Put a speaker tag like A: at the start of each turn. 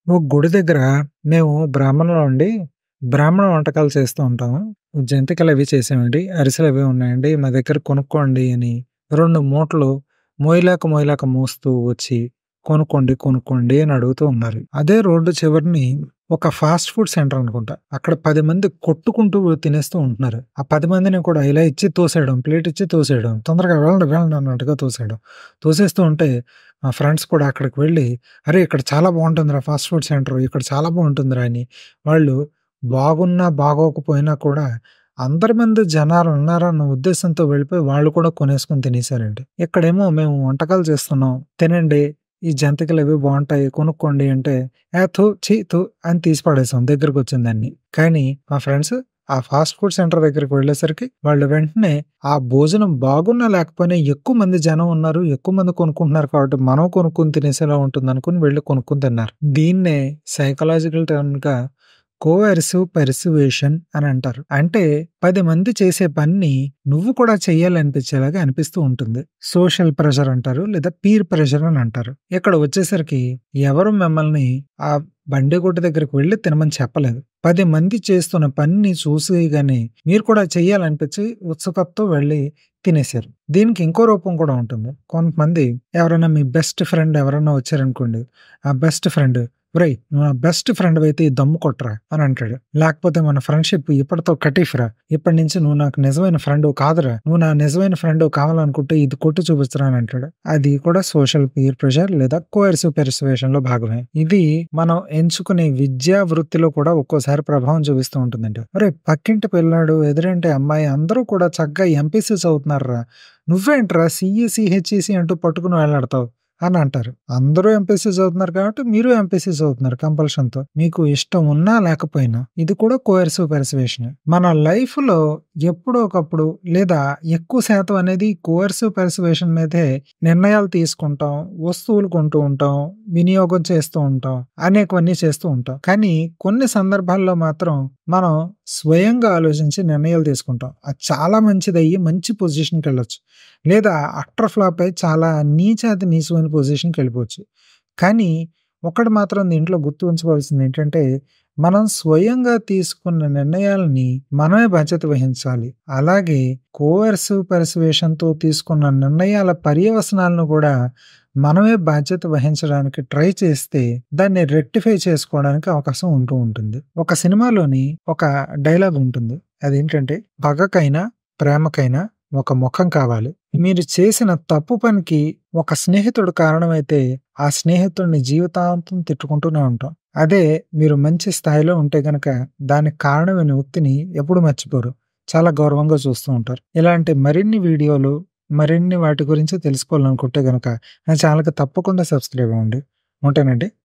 A: ఒక గుడి దగ్గర మేము బ్రాహ్మణులమండి. బ్రాహ్మణ వంటకాలు చేస్తూ ఉంటాము. జంతికలవి చేసామండి. అరిసెలవి ఉన్నాయండి. మా దగ్గర కొనుక్కోండి అని 2 మూటలు మోయలేక, మోయలేక మోస్తూ వచ్చి కొనుక్కోండి, కొనుక్కోండి అని అడుగుతూ ఉన్నారు. అదే రోడ్డు చివరని ఒక ఫాస్ట్ ఫుడ్ సెంటర్ అనుకుంటా. అక్కడ 10 మంది కొట్టుకుంటూ తినేస్తూ ఉంటున్నారు. ఆ 10 మందిని కూడా ఇలా ఇచ్చి తోసేయడం. ప్లేట్ ఇచ్చి తోసేయడం. తొందరగా వెళ్ళండి, వెళ్ళండి అన్నట్టుగా తోసేయడం. తోసేస్తూ ఉంటే మా ఫ్రెండ్స్ కూడా అక్కడికి వెళ్ళి, "అరే! ఇక్కడ చాలా బావుంటుందిరా ఫాస్ట్ ఫుడ్ సెంటరు. ఇక్కడ చాలా బావుంటుందిరా" అని వాళ్ళు బాగున్నా, బాగోకపోయినా కూడా అందరి ముందు జనాలు ఉన్నారన్న ఉద్దేశంతో వెళ్ళిపోయి వాళ్ళు కూడా కొనేసుకొని తినేసారండి. ఇక్కడేమో మేము వంటకాలు చేస్తున్నాం. తినండి. ఈ జంతికలవి బావుంటాయి. కొనుక్కోండి అంటే, "ఏ థు, ఛీ, థు" అని తీసి పడేసాం దగ్గరకొచ్చిన దాన్ని. కానీ మా ఫ్రెండ్స్ ఆ ఫాస్ట్ ఫుడ్ సెంటర్ దగ్గరికి వెళ్ళేసరికి వాళ్ళు వెంటనే ఆ భోజనం బాగున్నా లేకపోయినా ఎక్కువ మంది జనం ఉన్నారు. ఎక్కువ మంది కొనుక్కుంటున్నారు కాబట్టి మనం కొనుక్కొని తినేసేలా ఉంటుందనుకుని వెళ్లి కొనుక్కొని తిన్నారు. దీన్నే సైకలాజికల్ టర్మ్‌గా కోఎర్సివ్ పెర్సుయేషన్ అని అంటారు. అంటే 10 మంది చేసే పనిని నువ్వు కూడా చెయ్యాలనిపించేలాగా అనిపిస్తూ ఉంటుంది. సోషల్ ప్రెషర్ అంటారు. లేదా పీర్ ప్రెషర్ అని అంటారు. ఇక్కడ వచ్చేసరికి ఎవరు మిమ్మల్ని ఆ బండి కొట్టు దగ్గరికి వెళ్లి తినమని చెప్పలేదు. 10 మంది చేస్తున్న పనిని చూసి గాని మీరు కూడా చెయ్యాలనిపించి ఉత్సుకతతో వెళ్లి తినేసారు. దీనికి ఇంకో రూపం కూడా ఉంటుంది. కొంతమంది ఎవరైనా మీ బెస్ట్ ఫ్రెండ్ ఎవరైనా వచ్చారనుకోండి. ఆ బెస్ట్ ఫ్రెండ్ "ఒరేయ్! నువ్వు నా బెస్ట్ ఫ్రెండ్‌వయితే ఈ దమ్ము కొట్టరా" అని అంటాడు. లేకపోతే మన ఫ్రెండ్‌షిప్ ఇప్పటితో కటీఫ్‌రా. ఇప్పటి నుంచి నువ్వు నాకు నిజమైన ఫ్రెండ్‌వి కాదురా. నువ్వు నా నిజమైన ఫ్రెండ్‌వి కావాలనుకుంటే ఇది కొట్టి చూపించరా అని అంటాడు. అది కూడా సోషల్ పీర్ ప్రెషర్ లేదా కోఎర్సివ్ పెర్సుయేషన్‌లో భాగమే. ఇది మనం ఎంచుకునే విద్యా వృత్తిలో కూడా ఒక్కోసారి ప్రభావం చూపిస్తూ ఉంటుందండి. "ఒరేయ్! పక్కింటి పిల్లాడు, ఎదురింటి అమ్మాయి అందరూ కూడా చక్కగా ఎంపీసీ చదువుతున్నారురా. నువ్వేంట్రా సీఈసీ, హెచ్ఈసీ అంటూ పట్టుకుని వేలాడతావు" అని అంటారు. అందరూ ఎంపీసీ చదువుతున్నారు కాబట్టి మీరు ఎంపీసీ చదువుతున్నారు కంపల్షన్‌తో. మీకు ఇష్టం ఉన్నా లేకపోయినా. ఇది కూడా కోఎర్సివ్ పెర్సుయేషనే. మన లైఫ్‌లో ఎప్పుడో ఒకప్పుడు లేదా ఎక్కువ శాతం అనేది కోఎర్సివ్ పెర్సుయేషన్ మీదే నిర్ణయాలు తీసుకుంటాం. వస్తువులు కొంటూ ఉంటాం. వినియోగం చేస్తూ ఉంటాం. అనేకవన్నీ చేస్తూ ఉంటాం. కానీ కొన్ని సందర్భాల్లో మాత్రం మనం స్వయంగా ఆలోచించి నిర్ణయాలు తీసుకుంటాం. అది చాలా మంచిదయ్యి మంచి పొజిషన్‌కెళ్ళొచ్చు. లేదా అట్టర్ ఫ్లాప్ అయ్యి చాలా నీచాతి నీచమైన పొజిషన్‌కెళ్ళిపోవచ్చు. కానీ ఒకటి మాత్రం దీంట్లో గుర్తుంచుకోవాల్సింది ఏంటంటే మనం స్వయంగా తీసుకున్న నిర్ణయాలని మనమే బాధ్యత వహించాలి. అలాగే కోఎర్సివ్ పెర్సుయేషన్‌తో తీసుకున్న నిర్ణయాల పర్యవసనాలను కూడా మనమే బాధ్యత వహించడానికి ట్రై చేస్తే దాన్ని రెక్టిఫై చేసుకోవడానికి అవకాశం ఉంటూ ఉంటుంది. ఒక సినిమాలోని ఒక డైలాగ్ ఉంటుంది. అదేంటంటే "పగకైనా, ప్రేమకైనా ఒక ముఖం కావాలి. మీరు చేసిన తప్పు పనికి ఒక స్నేహితుడు కారణమైతే ఆ స్నేహితుడిని జీవితాంతం తిట్టుకుంటూనే ఉంటాం. అదే మీరు మంచి స్థాయిలో ఉంటే గనక దానికి కారణమైన వ్యక్తిని ఎప్పుడు మర్చిపోరు. చాలా గౌరవంగా చూస్తూ ఉంటారు. ఇలాంటి మరిన్ని వీడియోలు, మరిన్ని వాటి గురించి తెలుసుకోవాలనుకుంటే గనక నా ఛానెల్‌కి తప్పకుండా సబ్స్క్రైబ్ అవ్వండి. ఉంటానండి.